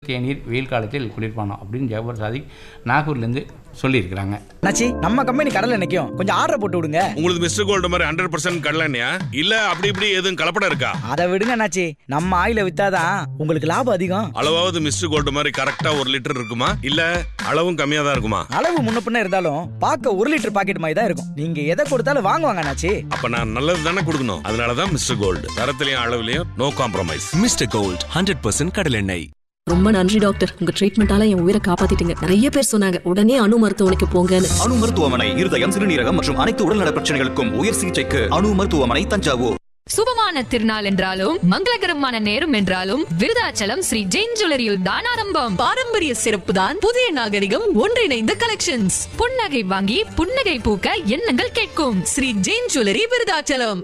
தேநீர் வெயில் காலத்தில் குளிர்பானம் அப்படின்னு ஜவஹர் சாதிக் நாகூர்லேருந்து சொல்லியிருக்கிறாங்க அண்ணாச்சி நம்ம கம்பெனி கடல்ல நிக்கும் கொஞ்சம் ஆர்டர் போட்டு விடுங்க உங்களுக்கு மிஸ்டர் கோல்டு மாதிரி ஹண்ட்ரட் பர்சன்ட் கடலண்ணியா இல்ல அப்படி இப்படி எதுவும் கலப்படம் இருக்கா அதை விடுங்க அண்ணாச்சி நம்ம ஆயில வித்தாதான் உங்களுக்கு லாபம் அதிகம் அளவாவது மிஸ்டர் கோல்டு மாதிரி கரெக்டா ஒரு லிட்டர் இருக்குமா இல்ல அளவும் கம்மியா தான் இருக்குமா அளவு முன்ன பின்ன இருந்தாலும் பார்க்க ஒரு லிட்டர் பாக்கெட் மாதிரி தான் இருக்கும் நீங்க எதை கொடுத்தாலும் வாங்குவாங்க அண்ணாச்சி அப்ப நான் நல்லது தானே கொடுக்கணும் அதனாலதான் மிஸ்டர் கோல்டு தரத்திலையும் அளவுலயும் no compromise mister gold hundred percent கடலெண்ணெய் ரொம்ப நன்றி டாக்டர் உங்க ட்ரீட்மெண்டால என் உயிரை காப்பாத்திட்டீங்க நிறைய பேர் சொன்னாங்க உடனே அணு மருத்துவமனைக்கு போங்கன்னு அணு மருத்துவமனை இருதயம் சிறுநீரகம் மற்றும் அனைத்து உடல்நல பிரச்சனைகளுக்கும் உயர் சிகிச்சைக்கு அணு மருத்துவமனை தஞ்சாவூர் சுபமான திருநாள் என்றாலும் மங்களகரமான நேரம் என்றாலும் விருதாச்சலம் ஸ்ரீ ஜெயின் ஜுவல்லரியில் தான் ஆரம்பம் பாரம்பரிய சிறப்பு தான் புதிய நாகரிகம் ஒன்றிணைந்த கலெக்ஷன்ஸ் புன்னகை வாங்கி புன்னகை பூக்க எண்ணங்கள் கேட்கும் ஸ்ரீ ஜெயின் ஜுவல்லரி விருதாச்சலம்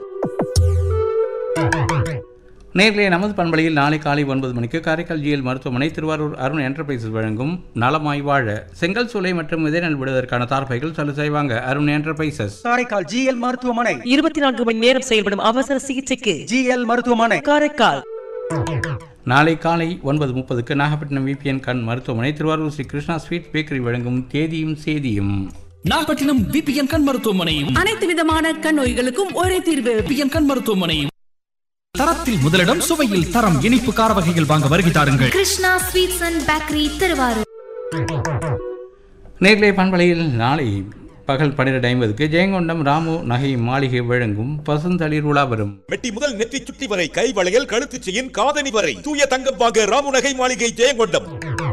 நேர்களே நமது பண்பலையில் நாளை காலை ஒன்பது மணிக்கு காரைக்கால் ஜிஎல் மருத்துவமனை திருவாரூர் அருண் என்டர்பிரைசஸ் வழங்கும் நலமாய் வாழ செங்கல் சூளை மற்றும் விதைநெல் விடுவதற்கான தார்பைகள் சலு செய்வாங்க அருண் என்டர்பிரைசஸ் காரைக்கால் ஜிஎல் மருத்துவமனை இருபத்தி நான்கு மணி நேரம் செயல்படும் அவசர சிகிச்சைக்கு ஜிஎல் மருத்துவமனை காரைக்கால் நாளை காலை ஒன்பது முப்பதுக்கு நாகப்பட்டினம் விபிஎன் கண் மருத்துவமனை திருவாரூர் ஸ்ரீ கிருஷ்ணா ஸ்வீட் பேக்கரி வழங்கும் தேதியும் சேதியும் நாகப்பட்டினம் பிபிஎன் கண் மருத்துவமனை அனைத்து விதமான கண் நோய்களுக்கும் ஒரே தீர்வு பிபிஎன் கண் மருத்துவமனை தரத்தில் முதலிடம் சுவையில் தரம் இனிப்பு கார வகைகள் வாங்க வருகை தாருங்கள் Krishna sweets and bakery Thiruvarur நேர்களே பண்பலையில் நாளை பகல் பன்னிரெண்டு ஐம்பதுக்கு ஜெயங்கொண்டம் ராமு நகை மாளிகை வழங்கும் பசுந்தளிர் உலா வரும் மெட்டி முதல் நெற்றி சுட்டி வரை கை வளையல் கழுத்து செயின் காதணி வரை தூய தங்கம் வாங்க ராமு நகை மாளிகை ஜெயங்கொண்டம்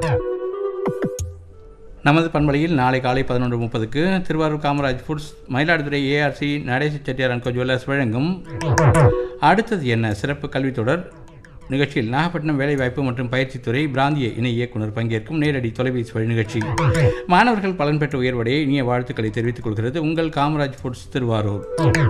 நமது பண்பலையில் நாளை காலை பதினொன்று முப்பதுக்கு Thiruvarur Kamaraj foods Mayiladuthurai ARC Natesa Chettiar and Co jewellers வழங்கும் அடுத்தது என்ன சிறப்பு கல்வித் தொடர் நிகழ்ச்சியில் நாகப்பட்டினம் வேலைவாய்ப்பு மற்றும் பயிற்சித்துறை பிராந்திய இணை இயக்குனர் பங்கேற்கும் நேரடி தொலைபேசி வழி நிகழ்ச்சி மாணவர்கள் பலன் பெற்ற உயர்வடைய இனிய வாழ்த்துக்களை தெரிவித்துக் கொள்கிறது உங்கள் காமராஜ் ஃபுட்ஸ் திருவாரூர்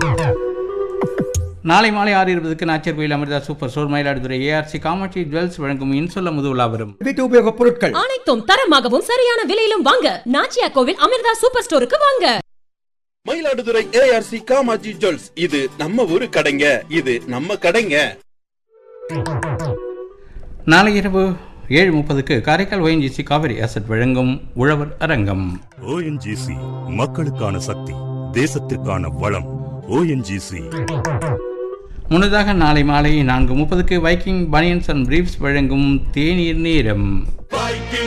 நாளை மாலை ஆறு இருபதுக்கு Nachar Koil Amirtha super store Mayiladuthurai ARC Kamatchi jewels வழங்கும் இன்சொல்ல முதுவிழா வரும் வீட்டு உபயோகப் பொருட்கள் அனைத்தும் தரமாகவும் சரியான விலையிலும் வாங்க நாச்சியா கோவில் அமிர்தா சூப்பர் ஸ்டோருக்கு வாங்க மயிலாடுதுறை ஏஆர்சி காமாஜி ஜுவல்ஸ் இது நம்ம ஊரு கடைங்க இது நம்ம கடைங்க நாளை இரவு ஏழு முப்பதுக்கு காரைக்கால் ஒயின்ஜிசி காவிரி அசட் வழங்கும் உழவர் அரங்கம் ஓஎன்ஜிசி மக்களுக்கான சக்தி தேசத்திற்கான வளம் ஓஎன்ஜிசி முன்னதாக நாளை மாலை நான்கு முப்பதுக்கு வைக்கிங் பனியன்ஸ் அண்ட் பிரீஃப்ஸ் வழங்கும் தேநீர் நேரம்